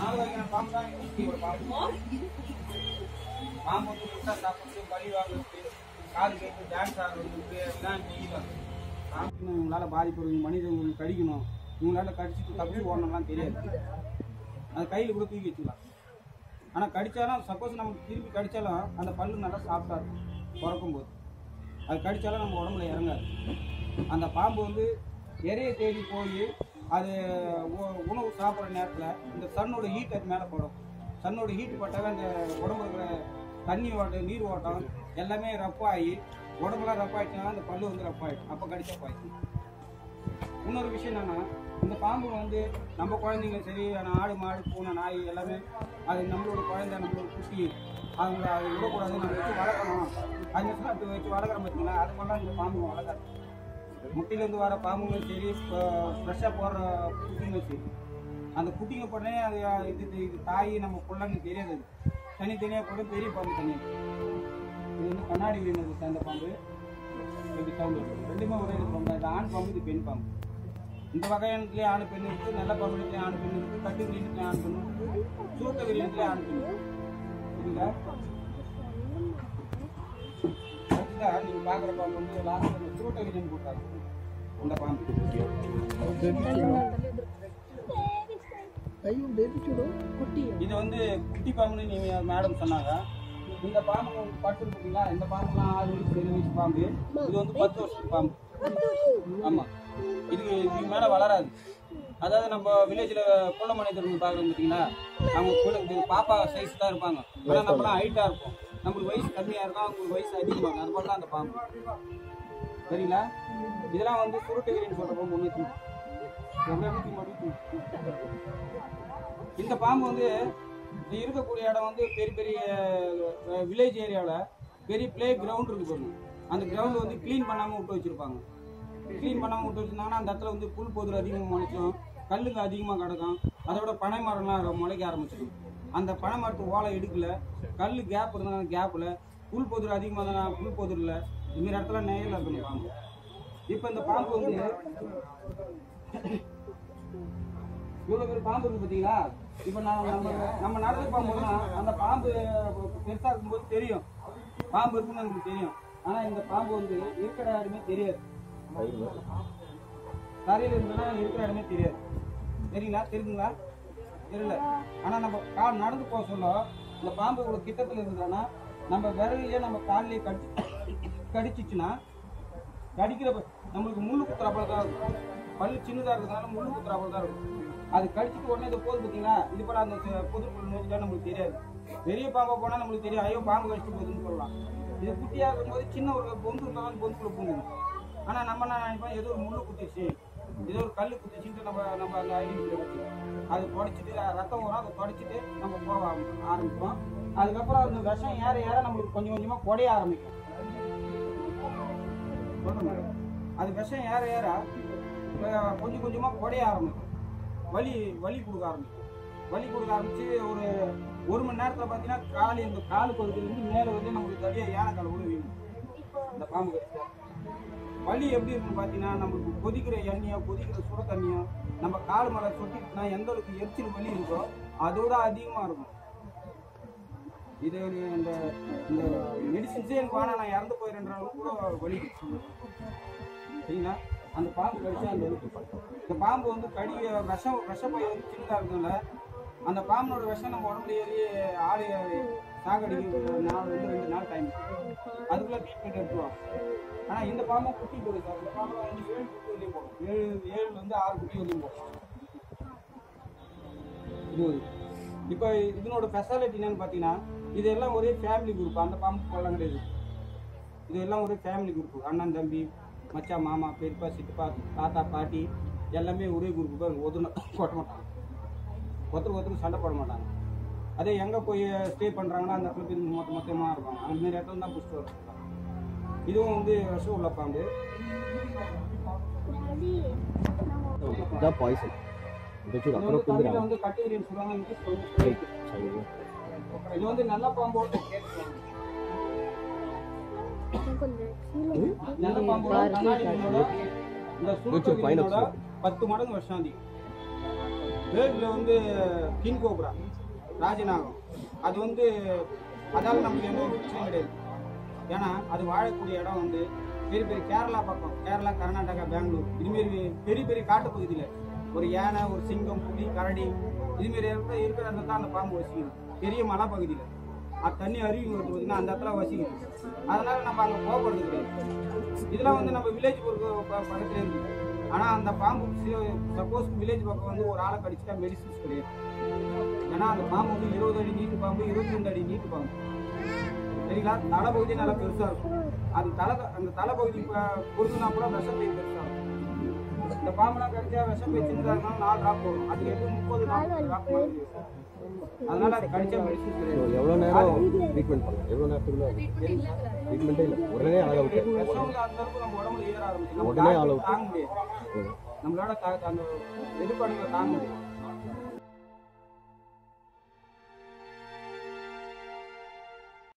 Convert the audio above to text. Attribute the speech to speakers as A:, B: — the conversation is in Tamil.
A: நாலு வகையான பாம்பு தான் இருக்கு ஒரு பாம்பு பாம்பு வந்து முட்டை சாப்பிட்டு பலி வாங்குறது காது கேட்டு டான்ஸ் ஆடுறது எல்லாம் செய்யலாம் பாம்பு இவங்களால பாதிப்பு வரும், மனிதன் உங்களுக்கு கடிக்கணும் இவங்களால கடிச்சிட்டு தப்பி ஓடணும்லாம் தெரியாது அது கையில் கூட தூக்கி வச்சுக்கலாம் ஆனால் கடிச்சாலும் சப்போஸ் நமக்கு திருப்பி கடிச்சாலும் அந்த பல்லு நல்லா சாஃப்டாக இருக்கும் பிறக்கும் போது அது கடிச்சாலும் நம்ம உடம்புல இறங்காது அந்த பாம்பு வந்து இறைய தேடி போய் அது உ- உணவு சாப்பிட்ற நேரத்தில் இந்த சன்னோட ஹீட் அது மேலே படும் சன்னோட ஹீட் பட்டாவே அந்த உடம்புல இருக்கிற தண்ணி ஓட்டம் நீர் ஓட்டம் எல்லாமே ரப்பாகி உடம்புலாம் ரப்பாயிடுச்சுன்னா அந்த பல்லு வந்து ரப்பாயிடும் அப்போ கடிச்சா பாய்க்கும் இன்னொரு விஷயம் என்னன்னா இந்த பாம்பு வந்து நம்ம குழந்தைங்களும் சரி ஆனா ஆடு மாடு பூனை நாய் எல்லாமே அது நம்மளோட குழந்தை நம்மளோட குட்டி அவங்கள அதை விடக்கூடாது நம்ம வச்சு வளர்க்கணும் அது அப்படி வச்சு வளர்க்குறோம் பார்த்தீங்களா அது மாதிரிலாம் இந்த பாம்பு வளர்க்காது முட்டையிலேருந்து வர பாம்புங்களும் சரி ஃப்ரெஷ்ஷாக போடுற குட்டிங்களும் சரி அந்த குட்டிங்க போடனே அது இது இது- இது தாய் நம்ம புள்ளன்னு தெரியாது அது தனித்தனியாக போட பெரிய பாம்பு தனியாக இது வந்து கண்ணாடி வீணது சேர்ந்த பாம்பு எப்படி சவுண்டு ரெண்டுமே ஒரே இது பாம்பு இது ஆண் பாம்பு இது பெண் பாம்பு இந்த வகையானத்துலேயே ஆண் பெண் இருக்குது நல்ல பாம்புலேயே ஆண் பெண் இருக்குது கட்டு கிரீனத்துலேயே ஆண் பெண் இருக்குது சூட்ட கிரீனத்துலேயே ஆண் பெண் இருக்குது. புரியுதா அதுதான் நீங்கள் பார்க்குற பாம்பு வந்து லாஸ்ட் சூட்ட கிரீன் போட்டாங்க இந்த பாம்பு
B: అయ్యో బేబీ చూడు
A: இது வந்து குட்டி பாம்புன்னு நீங்க மேடம் சொன்னாங்க இந்த பாம்பு உங்களுக்கு பட்டு இருக்குங்களா இந்த பாம்புலாம் ஆறு வயசு ஏழு வயசு பாம்பு இது வந்து பத்து வருஷம் பாம்பு ஆமா இதுக்கு இதுக்கு மேல வளராது அதாவது நம்ம வில்லேஜ்ல குள்ள மனிதர்கள் பாக்குறோம் பார்த்தீங்களா அவங்க குள்ள இது பாப்பா சைஸ் தான் இருப்பாங்க ஆனா நம்மளாம் ஹைட்டா இருப்போம் நம்மளுக்கு வயசு கம்மியா இருக்கும் அவங்களுக்கு வயசு அதிகமா இருக்கும் அது போல தான் அந்த பாம்பு சரிங்களா இதெல்லாம் வந்து சுருட்டுகிரின்னு சொல்ற பாம்பு ஒன்று இந்த பாம்பு வந்து இது இருக்கக்கூடிய இடம் வந்து பெரிய பெரிய வில்லேஜ் ஏரியாவில் பெரிய ப்ளே கிரவுண்ட் இருக்கு பாருங்க அந்த கிரவுண்ட் வந்து க்ளீன் பண்ணாமல் விட்டு வச்சிருப்பாங்க க்ளீன் பண்ணாமல் விட்டு வச்சிருந்தாங்கன்னா அந்த இடத்துல வந்து புல் பொதுர் அதிகமாக முளைக்கும் கல்லுங்க அதிகமாக கிடக்கும் அதோட பனை மரம்லாம் முளைக்க ஆரம்பிச்சிடும் அந்த பனை மரத்து ஓலை எடுக்கல கல் கேப் இருந்தால் அந்த கேப்பில் புல் பொதுர் அதிகமாக இருந்தால் புல் பொதுரில் இதுமாரி இடத்துல நேரில் இருக்கணும் பாம்பு இப்போ இந்த பாம்பு வந்து இவ்வளவு பெரிய பாம்பு இருக்கு பாத்தீங்களா இப்ப நான் நம்ம நம்ம நடந்து போகும்போதுனா அந்த பாம்பு பெருசா இருக்கும்போது தெரியும் பாம்பு இருக்குன்னு நமக்கு தெரியும் ஆனா இந்த பாம்பு வந்து இருக்கிற இடமே தெரியாது தரையில இருந்ததுன்னா இருக்கிற இடமே தெரியாது தெரியுங்களா தெரியுதுங்களா தெரியல ஆனா நம்ம கால் நடந்து போக சொல்ல இந்த பாம்பு இவ்வளவு கிட்டத்துல இருந்ததுன்னா நம்ம விரலையே நம்ம காலிலேயே கடிச்சு கடிச்சிச்சுன்னா கடிக்கிற ப- நம்மளுக்கு முள்ளு குத்துறாப்புல தான் இருக்கும் பல்லு சின்னதா இருக்கிறதுனால முள்ளு குத்துறாப்புல தான் இருக்கும் அது கடிச்சிட்டு உடனே இது போகுது பார்த்தீங்களா இது போல அந்த பொதுக்குள் நோக்கிட்டா நம்மளுக்கு தெரியாது பெரிய பாம்பா போனா நம்மளுக்கு தெரியும் ஐயோ பாம்பு கடிச்சிட்டு போகுதுன்னு சொல்லலாம் இது குட்டியா இருக்கும்போது சின்ன ஒரு பொந்து இருந்தாலும் பொந்துக்குள்ள பூந்துடும் ஆனா நம்ம என்ன நினைப்போம் ஏதோ ஒரு முள்ளு குத்திச்சு ஏதோ ஒரு கல் குத்திச்சுட்டு நம்ம நம்ம அந்த ஐடென்டிஃபை வச்சு அது தொடச்சிட்டு ரத்தம் வரும் அதை தொடச்சிட்டு நம்ம போக ஆரம்பிப்போம் அதுக்கப்புறம் அந்த விஷம் ஏற ஏற நம்மளுக்கு கொஞ்சம் கொஞ்சமா குறைய ஆரம்பிக்கும் சொல்றேன் அது விஷம் ஏற ஏற அஹ், கொஞ்சம் கொஞ்சமா குறைய ஆரம்பிக்கும் வலி வலி கொடுக்க ஆரம்பிக்கும் வலி கொடுக்க ஆரம்பிச்சு ஒரு ஒரு மணி நேரத்துல பாத்தீங்கன்னா கால் இந்த கால் பகுதியிலிருந்து மேல வந்து நமக்கு தடியா யானைக்கால கூட வீணும் இந்த பாம்பு கடிச்சா. வலி எப்படி இருக்குன்னு பாத்தீங்கன்னா நம்மளுக்கு கொதிக்கிற எண்ணெயோ கொதிக்கிற சுட தண்ணியோ நம்ம கால் மேல சொட்டிட்டுனா எந்த அளவுக்கு எரிச்சல் வலி இருக்கோ அதோட அதிகமா இருக்கும் இது ஒரு இந்த இந்த மெடிசின்ஸே எனக்கு வேணாம் நான் இறந்து போயிடுன்ற அளவுக்கு கூட வலி சரிங்களா அந்த பாம்பு கடிச்சா அந்த இந்த பாம்பு வந்து கடி விஷம் விஷப்பை வந்து சின்னதாக இருக்கிறதுனால அந்த பாம்பனோட விஷம் நம்ம உடம்புல ஏறி ஆடு சாகடிக்க நாள் வந்து ரெண்டு நாள் டைம் அதுக்குள்ள ட்ரீட்மெண்ட் எடுத்துருவோம் ஆனால் இந்த பாம்பும் குட்டி போடுது சார் இந்த பாம்பு வந்து ஏழு குட்டி வரையும் போடும் ஏழு ஏழுல இருந்து ஆறு குட்டி வரையும் போடும் இது ஒரு இப்போ இதனோட ஃபெசாலிட்டி என்னன்னு பார்த்தீங்கன்னா இதெல்லாம் ஒரே ஃபேமிலி குரூப் அந்த பாம்பு கொள்ளம் கிடையாது இது எல்லாம் ஒரே ஃபேமிலி குரூப் அண்ணன் தம்பி மச்சான் மாமா பெரியப்பா சித்தப்பா தாத்தா பாட்டி எல்லாமே ஒரே குரூப் தான் ஒதுன கொட்ட மாட்டாங்க ஒருத்தர் ஒருத்தர் சண்டை போட மாட்டாங்க அதே எங்கே போய் ஸ்டே பண்ணுறாங்கன்னா அந்த இடத்துல போய் மொத்த மொத்தமாக இருக்கும் அந்த மாதிரி இடத்துல தான் புஷ்டு வரும் இதுவும் வந்து விஷம் உள்ள பாம்பு
B: ఇదా పాయిజన్ ఇది చూడు
A: இது
B: అక్కడ
A: வந்து
B: ఉంది
A: தமிழ்ல வந்து கட்டுவிரியன் சொல்லுவாங்க இங்கிலீஷ் வந்து snake. இது வந்து நல்ல பாம்போட நல்ல பாம்போட கண்ணாடி மீனோட இந்த
B: கொஞ்சம் பையனை
A: சூழ்நிலையோட பத்து மடங்கு விஷம் அதிகம் வேர்ல்டில் வந்து கிங் கோப்ரா ராஜநாகம் அது வந்து அதால் நமக்கு எந்த ஒரு பிரச்சனையும் கிடையாது ஏன்னா அது வாழக்கூடிய இடம் வந்து பெரிய பெரிய கேரளா பக்கம் கேரளா கர்நாடகா பெங்களூர் இதுமாரி பெரிய பெரிய காட்டுப்பகுதியில் ஒரு யானை ஒரு சிங்கம் புலி கரடி இதுமாரி இடத்துல இருக்கிற இடத்துல தான் அந்த பாம்பு வசிக்குது பெரிய மலைப்பகுதியில் அது தண்ணி அருவி வருது பார்த்தீங்கன்னா அந்த இடத்துல வசிக்குது அதனால நம்ம அங்கே போகிறது கிடையாது இதெல்லாம் வந்து நம்ம வில்லேஜ் பக்கத்துல இருக்குது ஆனால் அந்த பாம்பு சப்போஸ் வில்லேஜ் பக்கம் வந்து ஒரு ஆளை கடிச்சிட்டா மெடிசின்ஸ் கிடையாது ஏன்னா அந்த பாம்பு வந்து இருபது அடி நீட்டு பாம்பு இருபத்தி ரெண்டு அடி நீட்டு பாம்பு சரிங்களா தலைப்பகுதி நல்லா பெருசா இருக்கும் அது தலை அந்த தலைப்பகுதி பொருந்துனா கூட விஷம் போய் பெருசா இருக்கும் இந்த பாம்புலாம் கடிச்சா விஷம் போய் சின்னதா இருந்தாலும் நாலு டிராப் போடும் அது எப்படி முப்பது நாற்பது டிராப் மாதிரி இருக்கும். அதனால அது கடிச்சா மெடிசன்
B: ஸோ
A: கிடையாது
B: எவ்வளோ நேரம் ட்ரீட்மெண்ட் பண்ணலாம் எவ்வளோ நேரத்துக்குள்ள ட்ரீட்மெண்ட்டே இல்லை உடனே ஆள் அவுட்
A: விஷம் வந்து அந்த அளவுக்கு நம்ம உடம்புல ஏற ஆரம்பிச்சு நம்ம
B: உடனே
A: தாக்கு
B: அளவு.
A: தாங்க முடியாது நம்மளால தா- அந்த எதிர்பார்ப்புகளை தாங்க முடியாது